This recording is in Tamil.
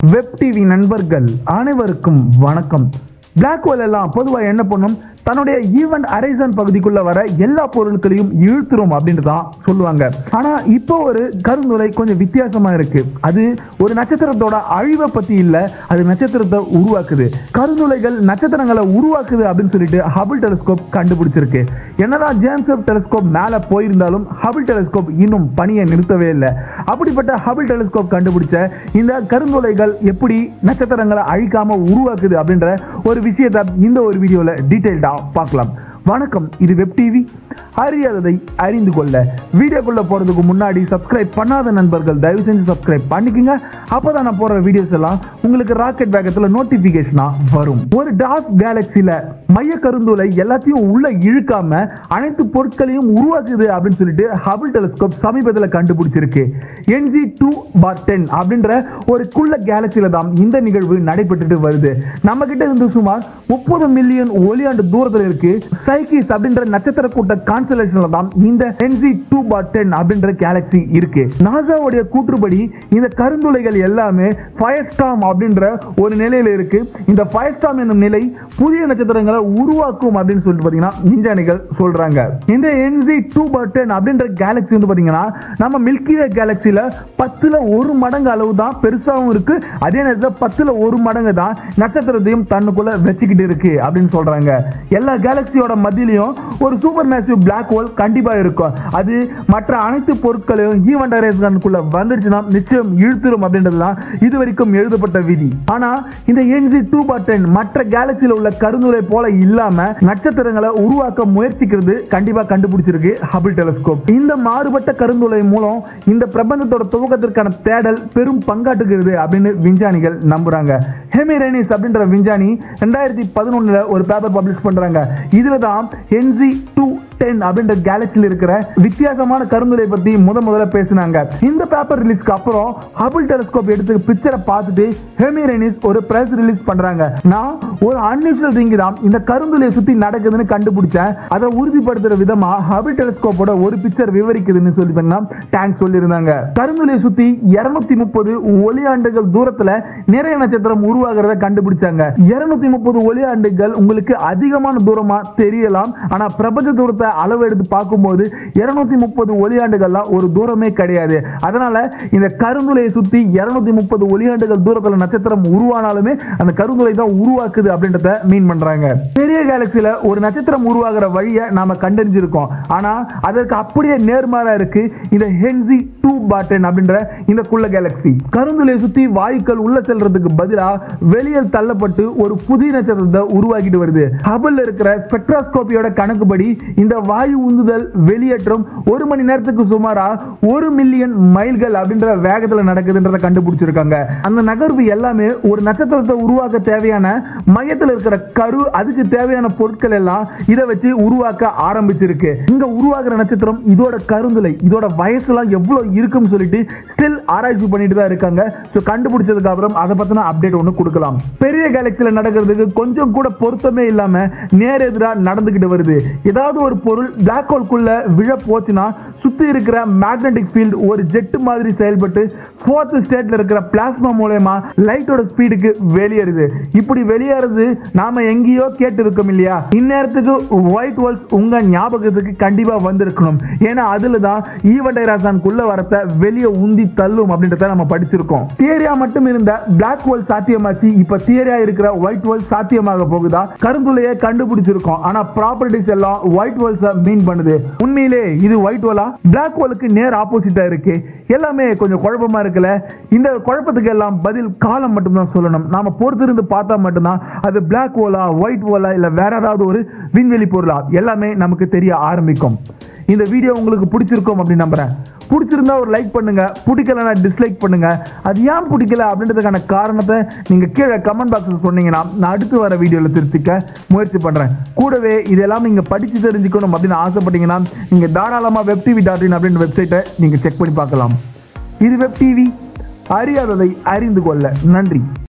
வெப் டிவி நண்பர்கள் அனைவருக்கும் வணக்கம் பிளாக் ஹோல் எல்லாம் பொதுவாக என்ன பண்ணும் தன்னுடைய ஈவெண்ட் அரைசன் பகுதிக்குள்ள வர எல்லா பொருட்களையும் இழுத்துரும் அப்படின்னு தான் சொல்லுவாங்க ஆனா இப்போ ஒரு கருந்துளை கொஞ்சம் வித்தியாசமா இருக்கு அது ஒரு நட்சத்திரத்தோட அழிவை பத்தி இல்ல அது நட்சத்திரத்தை உருவாக்குது கருந்துளைகள் நட்சத்திரங்களை உருவாக்குது அப்படின்னு சொல்லிட்டு ஹபிள் டெலிஸ்கோப் கண்டுபிடிச்சிருக்கு என்னதான் ஜேம்ஸ் வெப் டெலிஸ்கோப் மேல போயிருந்தாலும் ஹபிள் டெலிஸ்கோப் இன்னும் பணியை நிறுத்தவே இல்லை அப்படிப்பட்ட ஹபிள் டெலிஸ்கோப் கண்டுபிடிச்ச இந்த கருந்துளைகள் எப்படி நட்சத்திரங்களை அழிக்காம உருவாக்குது அப்படின்ற ஒரு விஷயத்தை இந்த ஒரு வீடியோல டீடைல்டா பார்க்கலாம் வணக்கம் இது வெப் டிவி அறியாததை அறிந்து கொள்ள வீடியோக்குள்ள போறதுக்கு முன்னாடி சப்ஸ்கிரைப் பண்ணாத நண்பர்கள் தயவு செஞ்சு சப்ஸ்கிரைப் பண்ணிக்கோங்க அப்பதான் நான் போற வீடியோஸ் எல்லாம் உங்களுக்கு ராக்கெட் வேகத்துல நோட்டிபிகேஷனா வரும் ஒரு டார்க் கேலக்சில மைய கருந்துளை எல்லாத்தையும் உள்ள இழுக்காம அனைத்து பொருட்களையும் உருவாக்குது அப்படின்னு சொல்லிட்டு ஹபிள் டெலிஸ்கோப் சமீபத்தில் கண்டுபிடிச்சிருக்கு என்ஜி டூ பார் டென் அப்படின்ற ஒரு குள்ள கேலக்சியில தான் இந்த நிகழ்வு நடைபெற்றுட்டு வருது நம்ம கிட்ட இருந்து சுமார் முப்பது மில்லியன் ஒளியாண்டு தூரத்தில் இருக்கு சைக்கிஸ் அப்படின்ற நட்சத்திர கூட்ட கான்சலேஷன்ல தான் இந்த என்ஜி டூ பார் டென் அப்படின்ற கேலக்சி இருக்கு நாசாவுடைய கூற்றுப்படி இந்த கருந்துளைகள் எல்லாமே ஃபயர் ஸ்டாம் அப்படின்ற ஒரு நிலையில இருக்கு இந்த ஃபயர் ஸ்டாம் என்னும் நிலை புதிய நட்சத்திரங்களை உருவாக்கும் அப்படின்னு சொல்லிட்டு பாத்தீங்கன்னா விஞ்ஞானிகள் சொல்றாங்க இந்த என்ஜி டூ பார் டென் அப்படின்ற கேலக்சி வந்து பாத்தீங்கன்னா நம்ம மில்கி வே கேலக்சியில பத்துல ஒரு மடங்கு அளவு தான் பெருசாகவும் இருக்கு அதே நேரத்தில் பத்துல ஒரு மடங்கு தான் நட்சத்திரத்தையும் தன்னுக்குள்ள வச்சுக்கிட்டு இருக்கு அப்படின்னு சொல்றாங்க எல்லா கேலக்சியோட மத்தியிலையும் ஒரு சூப்பர் மேசிவ் பிளாக் ஹோல் கண்டிப்பா இருக்கும் அது மற்ற அனைத்து பொருட்களையும் ஈவெண்ட் அரேஸ்மெண்ட்குள்ள வந்துருச்சுன்னா நிச்சயம் இழுத்துரும் அப்படின்றதுதான் இது வரைக்கும் எழுதப்பட்ட விதி ஆனா இந்த என்ஜி டூ பட்டன் மற்ற கேலக்சியில உள்ள கருந்துளை போல இல்லாம நட்சத்திரங்களை உருவாக்க முயற்சிக்கிறது கண்டிப்பா கண்டுபிடிச்சிருக்கு ஹபிள் டெலிஸ்கோப் இந்த மாறுபட்ட கருந்துளை மூலம் இந்த பிரபஞ்சத்தோட துவக்கத்திற்கான தேடல் பெரும் பங்காற்றுகிறது அப்படின்னு விஞ்ஞானிகள் நம்புறாங்க ஹெமிரேனிஸ் அப்படின்ற விஞ்ஞானி ரெண்டாயிரத்தி பதினொன்னுல ஒரு பேப்பர் பப்ளிஷ் பண்றாங்க இதுல தான் என்ஜி டூ டென் அப்படின்ற கேலக்சியில் இருக்கிற வித்தியாசமான கருந்துளை பத்தி முத முதல்ல பேசினாங்க இந்த பேப்பர் ரிலீஸ்க்கு அப்புறம் ஹபிள் டெலிஸ்கோப் எடுத்து பிக்சரை பார்த்துட்டு ஹெமிரேனிஸ் ஒரு பிரஸ் ரிலீஸ் பண்றாங்க நான் ஒரு அன்யூஷுவல் திங் தான் இந்த கருந்துளையை சுத்தி நடக்குதுன்னு கண்டுபிடிச்சேன் அதை உறுதிப்படுத்துற விதமா ஹபிள் டெலிஸ்கோப்போட ஒரு பிக்சர் விவரிக்குதுன்னு சொல்லி டேங்க் சொல்லியிருந்தாங்க கருந்துளையை சுத்தி இருநூத்தி முப்பது ஒளியாண்டுகள் தூரத்துல நிறைய நட்சத்திரம் உருவாகிறத கண்டுபிடிச்சாங்க இருநூத்தி முப்பது ஒளியாண்டுகள் உங்களுக்கு அதிகமான தூரமா தெரியலாம் ஆனா பிரபஞ்ச தூரத்தை அளவு எடுத்து பார்க்கும்போது இருநூத்தி முப்பது ஒளியாண்டுகள்லாம் ஒரு தூரமே கிடையாது அதனால இந்த கருந்துளையை சுத்தி இருநூத்தி முப்பது ஒளியாண்டுகள் தூரத்துல நட்சத்திரம் உருவானாலுமே அந்த கருந்துளை தான் உருவாக்குது அப்படின்றத மீன் பண்றாங்க பெரிய கேலக்சியில ஒரு நட்சத்திரம் உருவாகிற வழியை நாம கண்டறிஞ்சிருக்கோம் ஆனா அதற்கு அப்படியே நேர்மாறா இருக்கு இந்த ஹென்சி டூ பாட்டன் அப்படின்ற இந்த குள்ள கேலக்சி கருந்துளையை சுத்தி வாயுக்கள் உள்ள செல்றதுக்கு பதிலா வெளியே தள்ளப்பட்டு ஒரு புதிய நட்சத்திரத்தை உருவாக்கிட்டு வருது ஹபிள் இருக்கிற ஸ்பெக்ட்ராஸ்கோபியோட கணக்குப்படி இந்த வாயு உந்துதல் வெளியேற்றம் ஒரு மணி நேரத்துக்கு சுமாரா ஒரு மில்லியன் மைல்கள் அப்படின்ற வேகத்துல நடக்குதுன்றத கண்டுபிடிச்சிருக்காங்க அந்த நகர்வு எல்லாமே ஒரு நட்சத்திரத்தை உருவாக்க தேவையான மையத்தில் இருக்கிற கரு அதுக்கு தேவையான பொருட்கள் எல்லாம் இதை வச்சு உருவாக்க ஆரம்பிச்சிருக்கு இங்க உருவாக்குற நட்சத்திரம் இதோட கருந்துளை இதோட வயசுலாம் எவ்வளவு இருக்குன்னு சொல்லிட்டு ஸ்டில் ஆராய்ச்சி பண்ணிட்டு தான் இருக்காங்க ஸோ கண்டுபிடிச்சதுக்கு அப்புறம் அதை பத்தின அப்டேட் ஒன்று கொடுக்கலாம் பெரிய கேலக்சியில நடக்கிறதுக்கு கொஞ்சம் கூட பொருத்தமே இல்லாம நேர் எதிரா நடந்துகிட்டு வருது ஏதாவது ஒரு பொருள் பிளாக் ஹோல்குள்ள விழ போச்சுன்னா சுத்தி இருக்கிற மேக்னெட்டிக் ஃபீல்ட் ஒரு ஜெட் மாதிரி செயல்பட்டு ஃபோர்த் ஸ்டேட்ல இருக்கிற பிளாஸ்மா மூலயமா லைட்டோட ஸ்பீடுக்கு வெளியேறுது இப்படி வெளியேறது நாம எங்கேயோ கேட்டு இருக்கோம் இல்லையா இந்நேரத்துக்கு ஒயிட் ஹோல்ஸ் உங்க ஞாபகத்துக்கு கண்டிப்பா வந்திருக்கணும் ஏன்னா அதுல தான் ஈவடைராசான்குள்ள வரத்த வெளியே உந்தி தள்ளும் அப்படின்றத நம்ம படிச்சிருக்கோம் தியரியா மட்டும் இருந்த பிளாக் ஹோல் சாத்தியமாச்சு இப்ப தியரியா இருக்கிற ஒயிட் ஹோல் சாத்தியமாக போகுதா கருந்துளையை கண்டுபிடிச்சிருக்கோம் ஆனா ப்ராப்பர்ட்டிஸ் எல்லாம் ஒயிட் ஹோல்ஸ் மீன் பண்ணுது உண்மையிலே இது ஒயிட் ஹோலா பிளாக் ஹோலுக்கு நேர் ஆப்போசிட்டா இருக்கு எல்லாமே கொஞ்சம் குழப்பமா இருக்குல்ல இந்த குழப்பத்துக்கு எல்லாம் பதில் காலம் மட்டும்தான் சொல்லணும் நாம பொறுத்திருந்து பார்த்தா மட்டும்தான் அது பிளாக் ஹோலா ஒயிட் ஹோலா இல்ல வேற ஏதாவது ஒரு விண்வெளி பொருளா எல்லாமே நமக்கு தெரிய ஆரம்பிக்கும் இந்த வீடியோ உங்களுக்கு பிடிச்சிருக்கும் அப்படின்னு நம்புறேன் பிடிச்சிருந்தா ஒரு லைக் பண்ணுங்க பிடிக்கலனா டிஸ்லைக் பண்ணுங்க அது ஏன் பிடிக்கல அப்படின்றதுக்கான காரணத்தை நீங்க கீழே கமெண்ட் பாக்ஸில் சொன்னீங்கன்னா நான் அடுத்து வர வீடியோவில் திருத்திக்க முயற்சி பண்றேன் கூடவே இதெல்லாம் நீங்க படிச்சு தெரிஞ்சுக்கணும் அப்படின்னு ஆசைப்பட்டீங்கன்னா நீங்க தாராளமா வெப் டிவி டாட் இன் அப்படின்ற வெப்சைட்டை நீங்க செக் பண்ணி பார்க்கலாம் இது வெப் டிவி அறியாததை அறிந்து கொள்ள நன்றி